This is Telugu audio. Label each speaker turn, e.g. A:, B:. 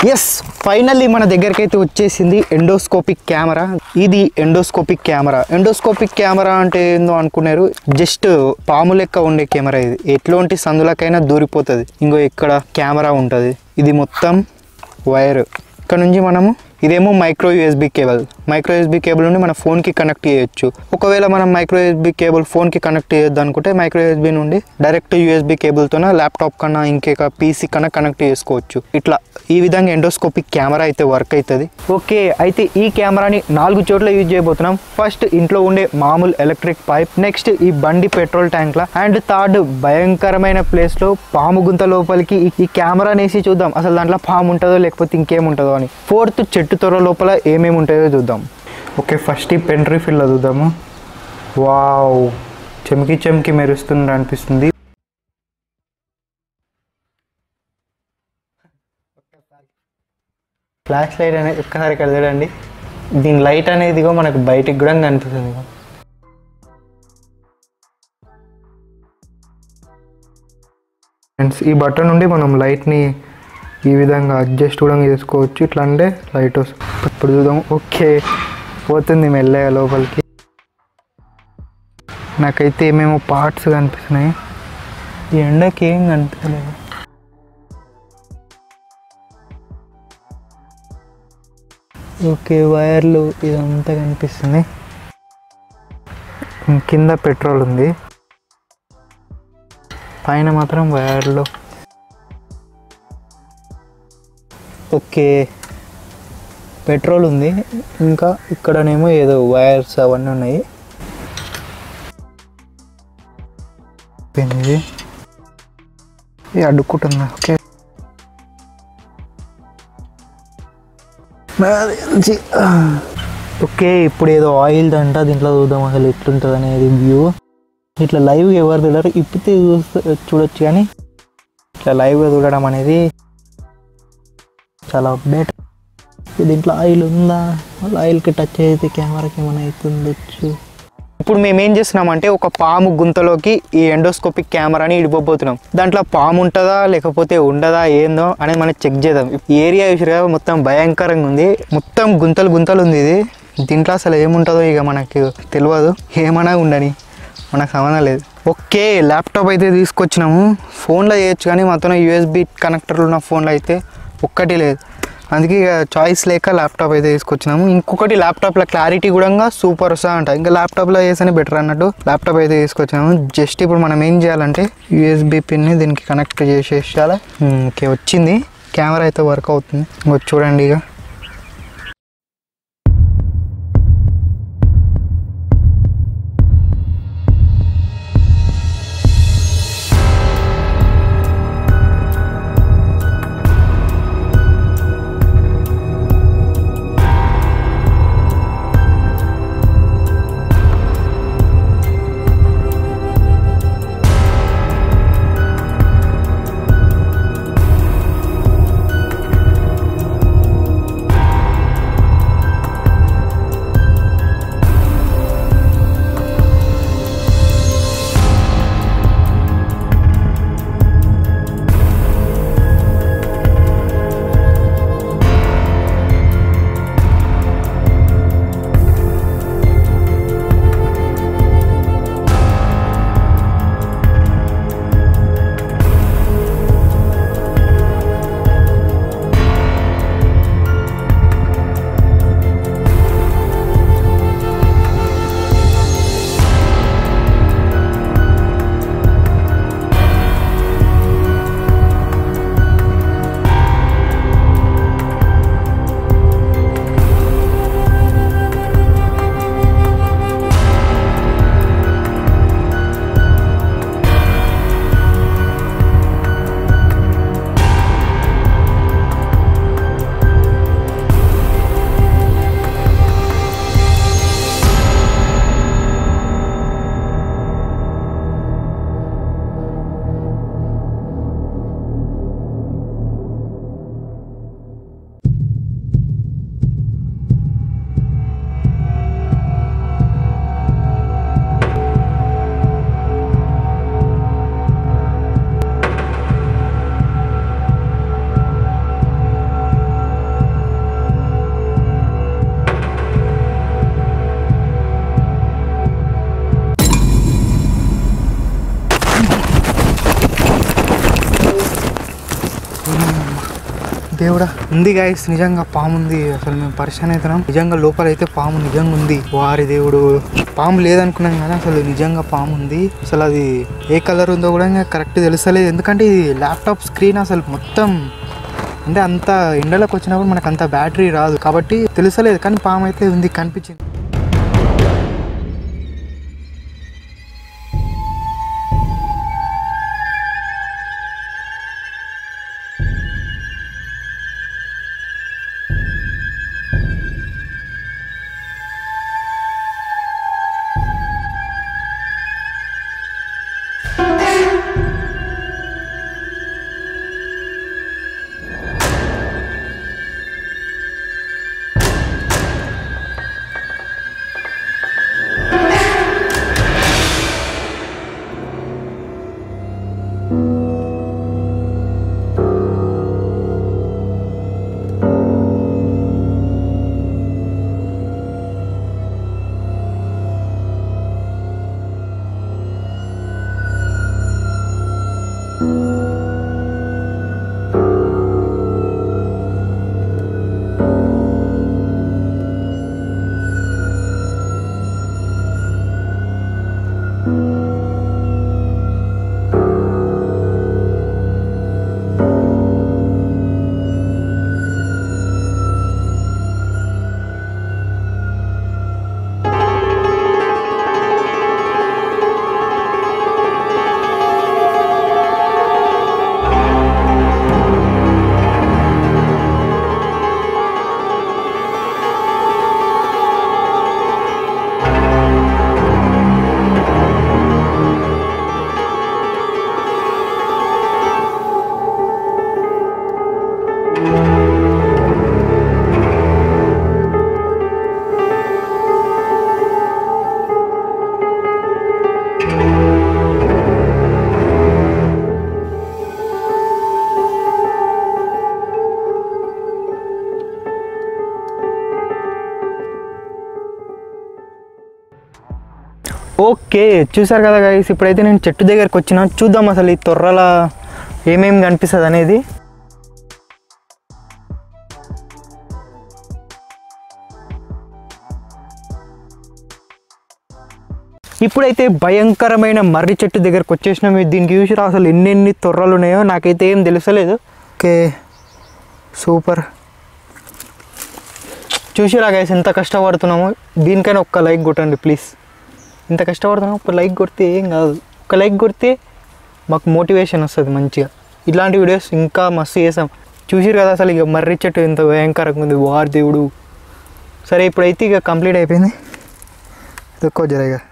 A: ఎస్ ఫైనల్లీ మన దగ్గరికి అయితే వచ్చేసింది ఎండోస్కోపిక్ కెమెరా ఇది ఎండోస్కోపిక్ కెమెరా ఎండోస్కోపిక్ కెమెరా అంటే ఏందో అనుకున్నారు జస్ట్ పాము లెక్క ఉండే కెమెరా ఇది ఎట్లాంటి సందులకైనా దూరిపోతుంది ఇంకో ఇక్కడ కెమెరా ఉంటుంది ఇది మొత్తం వైర్ ఇక్కడ నుంచి మనము ఇదేమో micro USB cable micro USB cable నుండి మన ఫోన్కి కనెక్ట్ చేయొచ్చు ఒకవేళ మనం మైక్రో యూఎస్బి కేబుల్ ఫోన్కి కనెక్ట్ చేయొద్దు అనుకుంటే మైక్రో యూఎస్బి నుండి డైరెక్ట్ యూఎస్బి కేబుల్తోన ల్యాప్టాప్ కన్నా ఇంకేక పీసీ కన్నా కనెక్ట్ చేసుకోవచ్చు ఇట్లా ఈ విధంగా ఎండోస్కోపిక్ కెమెరా అయితే వర్క్ అవుతుంది ఓకే అయితే ఈ కెమెరాని నాలుగు చోట్ల యూజ్ చేయబోతున్నాం ఫస్ట్ ఇంట్లో ఉండే మామూలు ఎలక్ట్రిక్ పైప్ నెక్స్ట్ ఈ బండి పెట్రోల్ ట్యాంక్ల అండ్ థర్డ్ భయంకరమైన ప్లేస్లో పాము గుంత లోపలికి ఈ- ఈ కెమెరాని వేసి చూద్దాం అసలు దాంట్లో పాము ఉంటుందో లేకపోతే ఇంకేముంటుందో అని ఫోర్త్ చెట్టు త్వర లోపల ఏమేమి ఉంటాయో చూద్దాం ఓకే ఫస్ట్ ఈ పెన్ రీఫిల్లో చూద్దాము వావ్ చెమికి చెమికి మెరుస్తుంది అనిపిస్తుంది ఫ్లాష్ లైట్ అనేది ఒక్కసారి ఇక్కడ చూడండి దీని లైట్ అనేదిగో మనకు బయటికి కూడా కనిపిస్తుంది ఇగో. ఫ్రెండ్స్ ఈ బటన్ నుండి మనం లైట్ని ఈ విధంగా అడ్జస్ట్ కూడా చేసుకోవచ్చు ఇట్లా అంటే లైట్ వస్తుంది ఇప్పుడు చూద్దాం ఓకే పోతుంది మెల్లగా లోపలికి నాకైతే ఏమేమో పార్ట్స్ కనిపిస్తున్నాయి ఈ ఎండకి ఏం కనిపించలేదు ఓకే వైర్లు ఇదంతా కనిపిస్తుంది కింద పెట్రోల్ ఉంది పైన మాత్రం వైర్లు ఓకే పెట్రోల్ ఉంది ఇంకా ఇక్కడనేమో ఏదో వైర్స్ అవన్నీ ఉన్నాయి ఇది ఇది అడ్డుకుంటుందా ఓకే నాది తెలిసి, ఆ. ఓకే ఇప్పుడు ఏదో ఆయిల్ దంట దీంట్లో చూద్దాం అసలు ఎట్లుంటుంది అనేది వ్యూ ఇట్లా లైవ్ ఎవరు తెలియరు ఇప్పితే చూస్తే చూడొచ్చు కానీ ఇట్లా లైవ్గా చూడడం అనేది చాలా బెటర్ దీంట్లో ఆయిల్ ఉందా మళ్ళీ ఆయిల్కి టచ్ అయితే కెమెరాకి ఏమైనా అవుతుండొచ్చు ఇప్పుడు మేము ఏం చేస్తున్నామంటే ఒక పాము గుంతలోకి ఈ ఎండోస్కోపిక్ కెమెరాని ఇడిపోతున్నాం దాంట్లో పాము ఉంటుందా లేకపోతే ఉండదా ఏందో అనేది మనం చెక్ చేద్దాం ఈ ఏరియా చూసారు కదా మొత్తం భయంకరంగా ఉంది మొత్తం గుంతలు గుంతలు ఉంది ఇది దీంట్లో అసలు ఏముంటుందో ఇక మనకు తెలియదు ఏమైనా ఉండని మనకు సంబంధం లేదు ఓకే ల్యాప్టాప్ అయితే తీసుకొచ్చినాము ఫోన్లో చేయొచ్చు కానీ మొత్తం యూఎస్బి కనెక్టర్లు ఉన్న ఫోన్లో అయితే ఒక్కటి లేదు అందుకే ఇక చాయిస్ లేక ల్యాప్టాప్ అయితే తీసుకొచ్చినాము ఇంకొకటి ల్యాప్టాప్లో క్లారిటీ కూడా సూపర్ వస్తా అంట ఇంకా ల్యాప్టాప్లో చేస్తేనే బెటర్ అన్నట్టు ల్యాప్టాప్ అయితే తీసుకొచ్చినాము జస్ట్ ఇప్పుడు మనం ఏం చేయాలంటే యూఎస్బి పిన్ని దీనికి కనెక్ట్ చేసేసాలి ఓకే వచ్చింది కెమెరా అయితే వర్క్ అవుతుంది ఇంకో చూడండి ఇక దేవుడా ఉంది గాయస్ నిజంగా పాము ఉంది అసలు మేము పరిశాన్ అవుతున్నాం నిజంగా లోపల అయితే పాము నిజంగా ఉంది వారి దేవుడు పాము లేదనుకున్నాం కానీ అసలు నిజంగా పాము ఉంది అసలు అది ఏ కలర్ ఉందో కూడా ఇంకా కరెక్ట్ తెలుస్తలేదు ఎందుకంటే ఇది ల్యాప్టాప్ స్క్రీన్ అసలు మొత్తం అంటే అంత ఎండలోకి వచ్చినప్పుడు మనకు అంత బ్యాటరీ రాదు కాబట్టి తెలుసలేదు కానీ పాము అయితే ఉంది కనిపించింది ఓకే చూసారు కదా గైస్ ఇప్పుడైతే నేను చెట్టు దగ్గరికి వచ్చిన చూద్దాం అసలు ఈ తొర్రల ఏమేమి కనిపిస్తుంది అనేది ఇప్పుడైతే భయంకరమైన మర్రి చెట్టు దగ్గరకు వచ్చేసినాం ఇది దీనికి చూసిరా అసలు ఎన్నెన్ని తొర్రలు ఉన్నాయో నాకైతే ఏం తెలుసలేదు ఓకే సూపర్ చూసిరా గైస్ ఎంత కష్టపడుతున్నామో దీనికైనా ఒక్క లైక్ కొట్టండి ప్లీజ్ ఇంత కష్టపడుతున్నాం ఒక లైక్ కొడితే ఏం కాదు ఒక లైక్ కొడితే మాకు మోటివేషన్ వస్తుంది మంచిగా ఇలాంటి వీడియోస్ ఇంకా మస్తు చేసాం చూసిరు కదా అసలు ఇక మర్రి చెట్టు ఎంత భయంకరంగా ఉంది వార్ దేవుడు సరే ఇప్పుడైతే ఇక కంప్లీట్ అయిపోయింది ఎక్కువ జరగా